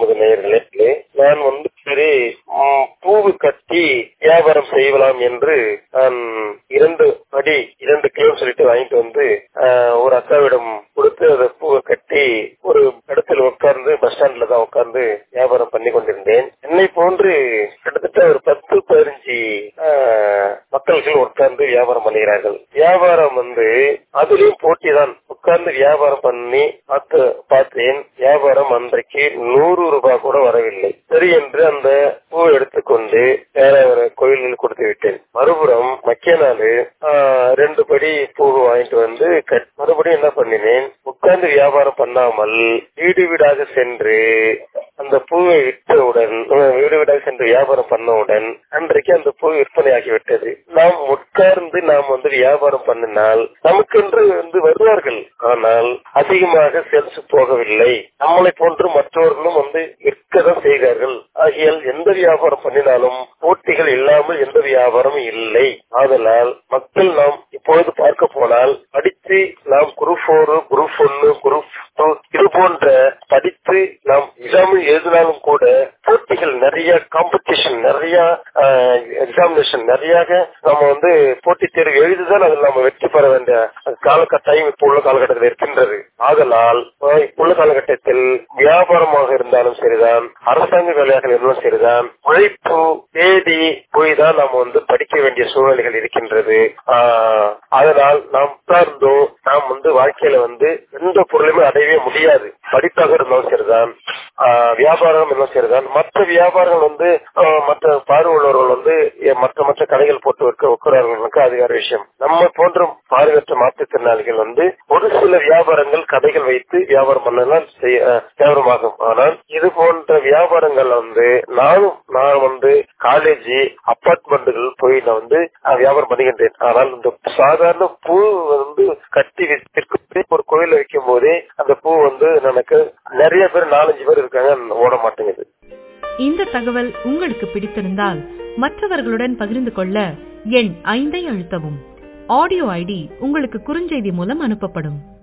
நமது நேயர்களே நான் வந்து சரி ம், பூவு கட்டி வியாபாரம் செய்யலாம் என்று நான் இரண்டு அடி இரண்டு கிலோ சொல்லிட்டு வாங்கிட்டு வந்து ஆஹ், ஒரு அக்காவிடம் கொடுத்து அந்த பூவை கட்டி ஒரு இடத்துல உட்கார்ந்து பஸ் ஸ்டாண்ட்ல தான் உட்கார்ந்து வியாபாரம் பண்ணி கொண்டிருந்தேன் என்னை போன்று கிட்டத்தட்ட ஒரு பத்து பதினஞ்சு ஆஹ், மக்கள்கள் உட்கார்ந்து வியாபாரம் பண்ணுகிறார்கள் வியாபாரம் வந்து அதுலயும் போட்டி தான் உட்கார்ந்து வியாபாரம் பண்ணி பார்த்து பார்த்தேன் வியாபாரம் அன்றைக்கு நூறு ரூபாய் கூட வரவில்லை சரி என்று அந்த பூ எடுத்துக்கொண்டு வேற ஒரு கோயிலில் கொடுத்து விட்டேன் மறுபுறம் மக்கிய நாள் ரெண்டு படி பூ வாங்கிட்டு வந்து கட்- மறுபடியும் என்ன பண்ணினேன் உட்கார்ந்து வியாபாரம் பண்ணாமல் வீடு வீடாக சென்று அந்த பூவை விற்றவுடன் அஹ், வீடு வீடாக சென்று வியாபாரம் பண்ணவுடன் அன்றைக்கு அந்த பூ விற்பனையாகி விட்டது நாம் உட்கார்ந்து நாம் வந்து வியாபாரம் பண்ணினால் நமக்கென்று வந்து வருவார்கள் ஆனால் அதிகமாக சேல்ஸ் போகவில்லை நம்மளை போன்று மற்றவர்களும் வந்து விற்கதான் செய்கிறார்கள் ஆகியால் எந்த வியாபாரம் பண்ணினாலும் போட்டிகள் இல்லாமல் எந்த வியாபாரமும் இல்லை ஆதலால் மக்கள் நாம் இப்பொழுது பார்க்க போனால் படித்து நாம் குரூப் போர் குரூப் ஒன்னு குரூப் டூ இது போன்ற படித்து நாம் எக்ஸாமில் எழுதினாலும் கூட போட்டிகள் நிறைய காம்படிஷன் நிறைய எக்ஸாமினேஷன் நிறைய நம்ம வந்து போட்டித் தேர்வு எழுதிதான் அதில் நம்ம வெற்றி பெற வேண்டிய காலகட்டாயம் இப்போ உள்ள காலகட்டத்தில் இருக்கின்றது ஆதலால் அஹ், இப்போ உள்ள காலகட்டத்தில் வியாபாரமாக இருந்தாலும் சரிதான் அரசாங்க வேலையாக இருந்தாலும் சரிதான் உழைப்பு தேதி போய் தான் நாம் வந்து படிக்க வேண்டிய சூழ்நிலைகள் இருக்கின்றது ஆஹ், அதனால் நாம் உட்கார்ந்தோ நாம் வந்து வாழ்க்கையில வந்து எந்த பொருளையுமே அடையவே முடியாது படிப்பாக இருந்தாலும் சரிதான் ஆஹ், வியாபாரம் இருந்தாலும் சரிதான் மற்ற வியாபாரங்கள் வந்து ஆஹ், மற்ற பார்வையுள்ளவர்கள் வந்து எ- மற்ற மற்ற கடைகள் போட்டு வைக்க உட்கிறார்களுக்கு அது வேற விஷயம் நம்ம போன்ற பார்வையற்ற மாற்றுத்திறனாளிகள் வந்து ஒரு சில வியாபாரங்கள் கடைகள் வைத்து வியாபாரம் பண்ணலாம் செய்ய ஆஹ், வியாபாரமாகும் ஆனால் இது போன்ற வியாபாரங்கள் வந்து நானும் நான் வந்து காலேஜ் அப்பார்ட்மெண்ட்டுகள் போய் நான் வந்து ஆஹ், வியாபாரம் பண்ணுகின்றேன் ஆனால் இந்த சாதாரண பூ வந்து கட்டி விற்கும் ஒரு கோயில வைக்கும் போதே அந்த பூ வந்து எனக்கு நிறைய பேர் நாலஞ்சு பேர் இருக்காங்க ஓட மாட்டேங்குது இந்த தகவல் உங்களுக்கு பிடித்திருந்தால் மற்றவர்களுடன் பகிர்ந்து கொள்ள எண் ஐந்தை அழுத்தவும் ஆடியோ ஐடி உங்களுக்கு குறுஞ்செய்தி மூலம் அனுப்பப்படும்